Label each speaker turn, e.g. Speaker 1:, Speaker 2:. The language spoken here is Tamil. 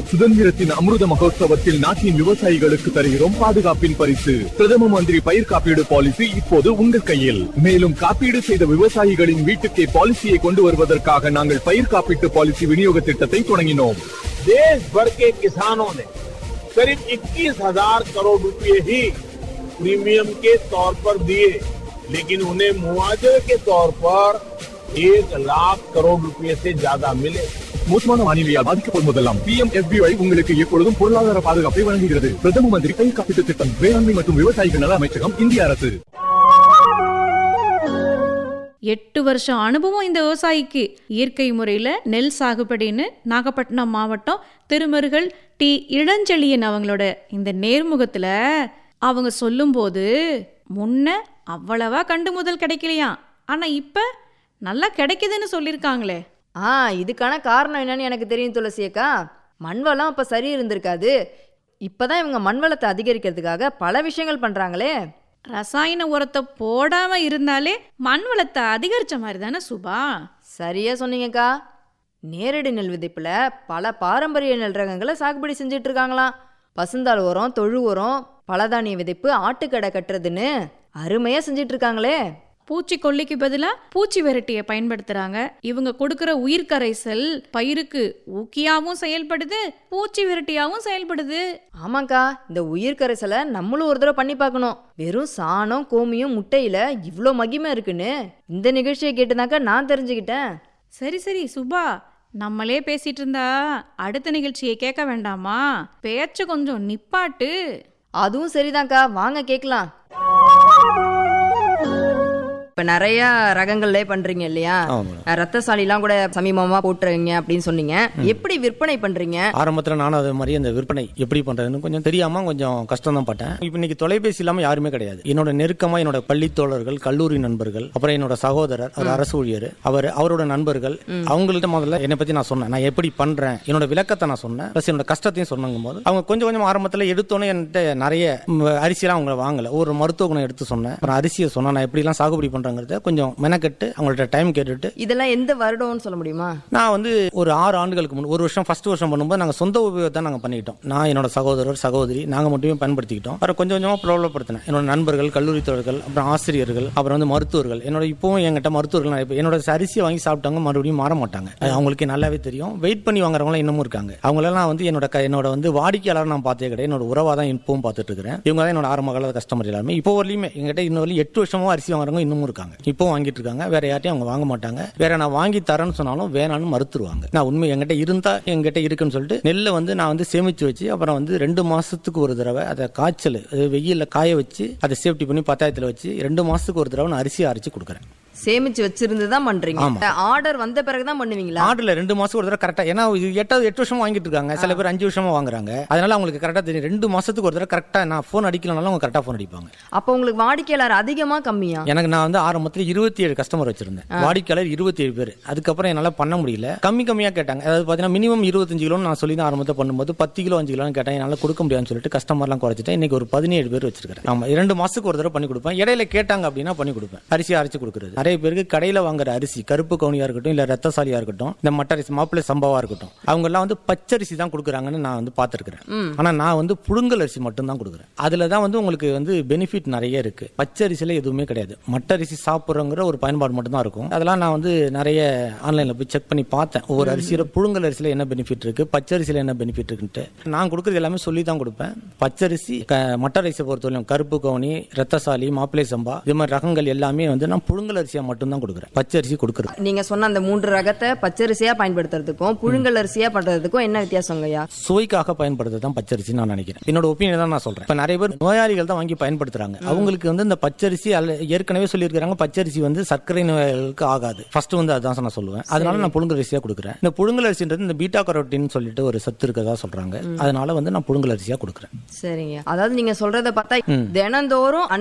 Speaker 1: சுதந்திரத்தின் அமிர்த மகோத்சவத்தில் நாட்டின் விவசாயிகளுக்கு தருகிறோம் பாதுகாப்பின் பரிசு பிரதம மந்திரி பயிர் காப்பீடு பாலிசி இப்போது உங்கள் கையில் மேலும் காப்பீடு செய்த விவசாயிகளின் வீட்டுக்கே பாலிசியை கொண்டு வருவதற்காக நாங்கள் பயிர் காப்பீட்டு பாலிசி விநியோக திட்டத்தை தொடங்கினோம்
Speaker 2: देश भर के किसानों ने करीब 21,000 करोड़ रुपए ही प्रीमियम के तौर पर दिए लेकिन उन्हें मुआवजे के तौर पर एक लाख करोड़ रुपए से ज्यादा मिले
Speaker 1: மோசமான வானிலையால் பாதிக்கப்படும் போதெல்லாம் பிஎம் எஸ்பிஐ உங்களுக்கு எப்பொழுதும் பொருளாதார பாதுகாப்பை வழங்குகிறது பிரதம மந்திரி பயிர் காப்பீட்டு திட்டம் வேளாண்மை மற்றும் விவசாயிகள் நல அமைச்சகம் இந்திய அரசு
Speaker 3: எட்டு வருஷம் அனுபவம் இந்த விவசாயிக்கு இயற்கை முறையில் நெல் சாகுபடின்னு நாகப்பட்டினம் மாவட்டம் திருமருகல் டி இளஞ்செழியன் அவங்களோட இந்த நேர்முகத்தில் அவங்க சொல்லும்போது முன்ன அவ்வளவா கண்டு முதல் கிடைக்கலையாம் ஆனால் இப்போ நல்லா கிடைக்குதுன்னு சொல்லியிருக்காங்களே
Speaker 4: ஆ இதுக்கான காரணம் என்னன்னு எனக்கு தெரியும் துளசி அக்கா மண்வளம் அப்போ சரி இருந்திருக்காது இப்போதான் இவங்க மண்வளத்தை அதிகரிக்கிறதுக்காக பல விஷயங்கள் பண்ணுறாங்களே
Speaker 3: ரசாயன உரத்தை போடாமல் இருந்தாலே மண் வளத்தை அதிகரித்த மாதிரி தானே சுபா
Speaker 4: சரியா சொன்னீங்கக்கா நேரடி நெல் விதைப்பில் பல பாரம்பரிய நெல் ரகங்களை சாகுபடி செஞ்சுட்டு இருக்காங்களாம் பசுந்தாள் உரம் தொழு உரம் பலதானிய விதைப்பு ஆட்டுக்கடை கட்டுறதுன்னு அருமையாக செஞ்சுட்டு இருக்காங்களே
Speaker 3: பூச்சிக்கொல்லிக்கு பதிலாக பூச்சி விரட்டியை பயன்படுத்துகிறாங்க இவங்க கொடுக்குற உயிர் கரைசல் பயிருக்கு ஊக்கியாவும் செயல்படுது பூச்சி விரட்டியாவும் செயல்படுது
Speaker 4: ஆமாக்கா இந்த உயிர் கரைசலை நம்மளும் ஒரு தடவை பண்ணி பார்க்கணும் வெறும் சாணம் கோமியம் முட்டையில் இவ்வளோ மகிமை இருக்குன்னு இந்த நிகழ்ச்சியை கேட்டுதாக்கா நான் தெரிஞ்சுக்கிட்டேன்
Speaker 3: சரி சரி சுபா நம்மளே பேசிட்டு இருந்தா அடுத்த நிகழ்ச்சியை கேட்க வேண்டாமா பேச்ச கொஞ்சம் நிப்பாட்டு
Speaker 4: அதுவும் சரிதான்க்கா வாங்க கேட்கலாம் இப்போ நிறைய ரகங்கள்லே பண்றீங்க இல்லையா
Speaker 5: ஆமாம்
Speaker 4: ரத்தசாலிலாம் கூட சமீபமா போட்டுறீங்க அப்படின்னு சொன்னீங்க எப்படி விற்பனை பண்றீங்க
Speaker 5: ஆரம்பத்தில் நானும் அதே மாதிரி அந்த விற்பனை எப்படி பண்றதுன்னு கொஞ்சம் தெரியாம கொஞ்சம் கஷ்டம் தான் பட்டேன் இப்போ இன்னைக்கு தொலைபேசி இல்லாம யாருமே கிடையாது என்னோட நெருக்கமா என்னோட பள்ளி தோழர்கள் கல்லூரி நண்பர்கள் அப்புறம் என்னோட சகோதரர் அவர் அரசு ஊழியர் அவர் அவரோட நண்பர்கள் அவங்கள்ட்ட முதல்ல என்னை பத்தி நான் சொன்னேன் நான் எப்படி பண்றேன் என்னோட விளக்கத்தை நான் சொன்னேன் ப்ளஸ் என்னோட கஷ்டத்தையும் சொன்னங்கும் போது அவங்க கொஞ்சம் கொஞ்சம் ஆரம்பத்தில் எடுத்தோன்னே என்கிட்ட நிறைய ம், அரிசியெல்லாம் அவங்க வாங்கல ஒரு மருத்துவ குணம் எடுத்து சொன்னேன் அப்புறம் அரிசியை சொன்னேன் நான் எப்படிலாம் சாகுபடி பண்றேங்கிறத கொஞ்சம் மெனக்கெட்டு அவங்கள்ட்ட டைம் கேட்டுட்டு
Speaker 4: இதெல்லாம் எந்த வருடம்னு சொல்ல முடியுமா
Speaker 5: நான் வந்து ஒரு ஆறு ஆண்டுகளுக்கு முன் ஒரு வருஷம் ஃபர்ஸ்ட் வருஷம் பண்ணும்போது நாங்கள் சொந்த உபயோகத்தை நாங்கள் பண்ணிக்கிட்டோம் நான் என்னோட சகோதரர் சகோதரி நாங்கள் மட்டுமே பயன்படுத்திக்கிட்டோம் அப்புறம் கொஞ்சம் கொஞ்சமாக பிரபலப்படுத்தினேன் என்னோட நண்பர்கள் கல்லூரி தோழர்கள் அப்புறம் ஆசிரியர்கள் அப்புறம் வந்து மருத்துவர்கள் என்னோட இப்போவும் என்கிட்ட மருத்துவர்கள் நிறைய பேர் என்னோட அரிசியை வாங்கி சாப்பிட்டாங்க மறுபடியும் மாற மாட்டாங்க அது அவங்களுக்கு நல்லாவே தெரியும் வெயிட் பண்ணி வாங்குறவங்களாம் இன்னமும் இருக்காங்க அவங்களெல்லாம் வந்து என்னோட க- என்னோட வந்து வாடிக்கையாளர் நான் பார்த்தே கிடையாது என்னோட உறவாக தான் இப்பவும் பார்த்துட்டு இருக்கிறேன் இவங்க தான் என்னோட ஆரம்ப கால கஸ்டமர் எல்லாருமே இப்போ வரலையுமே எங்கிட்ட இன்னும் வரலையும் எட்டு வருஷமா அரிசி வாங்குறவங்க இன்னமும் இருக்காங்க இப்போவும் வாங்கிட்டு இருக்காங்க வேற யார்ட்டையும் அவங்க வாங்க மாட்டாங்க வேற நான் வாங்கி தரேன்னு சொன்னாலும் வேணாம்னு மறுத்துருவாங்க நான் உண்மை என்கிட்ட இருந்தா என்கிட்ட இருக்குன்னு சொல்லிட்டு நெல்லை வந்து நான் வந்து சேமிச்சு வச்சு அப்புறம் வந்து ரெண்டு மாசத்துக்கு ஒரு தடவை அதை காய்ச்சல் அது வெயில்ல காய வச்சு அதை சேஃப்டி பண்ணி பத்தாயிரத்துல வச்சு ரெண்டு மாசத்துக்கு ஒரு தடவை நான் அரிசி அரைச்சு கொடுக்குறேன்
Speaker 4: சேமிச்சு வச்சிருந்து தான் பண்றீங்க
Speaker 5: ஆமா.
Speaker 4: ஆர்டர் வந்த பிறகுதான் பண்ணுவீங்களா
Speaker 5: ஆர்டர்ல ரெண்டு மாசம் ஒரு தடவை கரெக்டா ஏன்னா இது எட்டாவது எட்டு வருஷமா வாங்கிட்டு இருக்காங்க சில பேர் அஞ்சு வருஷமா வாங்குறாங்க அதனால அவங்களுக்கு கரெக்டா தெரியும் ரெண்டு மாசத்துக்கு ஒரு தடவை கரெக்டா நான் ஃபோன் அடிக்கலனாலும் அவங்க கரெக்டா ஃபோன் அடிப்பாங்க
Speaker 4: அப்போ உங்களுக்கு வாடிக்கையாளர் அதிகமா கம்மியா
Speaker 5: எனக்கு நான் வந்து ஆரம்பத்துல இருபத்தி ஏழு கஸ்டமர் வச்சிருந்தேன் வாடிக்கையாளர் இருபத்தி ஏழு பேர் அதுக்கப்புறம் என்னால பண்ண முடியல கம்மி கம்மியா கேட்டாங்க அதாவது பாத்தீங்கன்னா மினிமம் இருபத்தஞ்சு கிலோ நான் சொல்லி தான் ஆரம்பத்தை பண்ணும்போது பத்து கிலோ அஞ்சு கிலோ கேட்டேன் என்னால கொடுக்க முடியாதுன்னு சொல்லிட்டு கஸ்டமர்லாம் குறைச்சிட்டேன் இன்னைக்கு ஒரு பதினேழு பேர் வச்சிருக்கேன் ஆமா இரண்டு மாசத்துக்கு ஒரு தடவை பண்ணி கொடுப்பேன் இடையில கேட்டாங்க அப்படின்னா பண்ணி கொடுப்பேன் அரிசி அரைச்சு கொடுக்குறது நிறைய பேருக்கு கடையில வாங்குற அரிசி கருப்பு கவுனியா இருக்கட்டும் இல்ல ரத்தசாலியா இருக்கட்டும் இந்த மட்ட அரிசி மாப்பிள்ளை சம்பவா இருக்கட்டும் அவங்க எல்லாம் வந்து பச்சரிசி தான் கொடுக்குறாங்கன்னு நான் வந்து பாத்துருக்கிறேன் ஆனா நான் வந்து புழுங்கல் அரிசி மட்டும் தான் கொடுக்குறேன் அதுல தான் வந்து உங்களுக்கு வந்து பெனிஃபிட் நிறைய இருக்கு பச்சரிசியில எதுவுமே கிடையாது மட்டரிசி சாப்பிட்றோங்கிற ஒரு பயன்பாடு மட்டும் தான் இருக்கும் அதெல்லாம் நான் வந்து நிறைய ஆன்லைன்ல போய் செக் பண்ணி பார்த்தேன் ஒவ்வொரு அரிசியில புழுங்கல் அரிசியில என்ன பெனிஃபிட் இருக்கு பச்சரிசியில என்ன பெனிஃபிட் இருக்குன்ட்டு நான் கொடுக்குறது எல்லாமே சொல்லி தான் கொடுப்பேன் பச்சரிசி க- மட்டரிசியை பொறுத்தவரையும் கருப்பு கவுனி ரத்தசாலி மாப்பிள்ளை சம்பா இது மாதிரி ரகங்கள் எல்லாமே வந்து நான் புழுங்கல் அரிசியா மட்டும் தான் கொடுக்குறேன் பச்சரிசி கொடுக்குறது
Speaker 4: நீங்க சொன்ன அந்த மூன்று ரகத்தை பச்சரிசியா பயன்படுத்துறதுக்கும் புழுங்கல் அரிசியா பண்றதுக்கும் என்ன வித்தியாசங்கய்யா
Speaker 5: சுவைக்காக பயன்படுத்துறது தான் பச்சரிசி நான் நினைக்கிறேன் என்னோட ஒப்பீனியன் தான் நான் சொல்றேன் இப்ப நிறைய பேர் நோயாளிகள் தான் வாங்கி பயன்படுத்துறாங்க அவங்களுக்கு வந்து இந்த பச்சரிசி அல்ல ஏற்கனவே சொல்லியிருக்காங்க பச்சரிசி வந்து சர்க்கரை நோயாளிகளுக்கு ஆகாது ஃபர்ஸ்ட் வந்து அதான் நான் சொல்லுவேன் அதனால நான் புழுங்கல் அரிசியா கொடுக்குறேன் இந்த புழுங்கல் அரிசின்றது இந்த பீட்டா கரோட்டின்னு சொல்லிட்டு ஒரு சத்து இருக்கதா சொல்றாங்க அதனால வந்து நான் புழுங்கல் அரிசியா கொடுக்குறேன்
Speaker 4: சரிங்க அதாவது நீங்க சொல்றத பார்த்தா தினந்தோறும்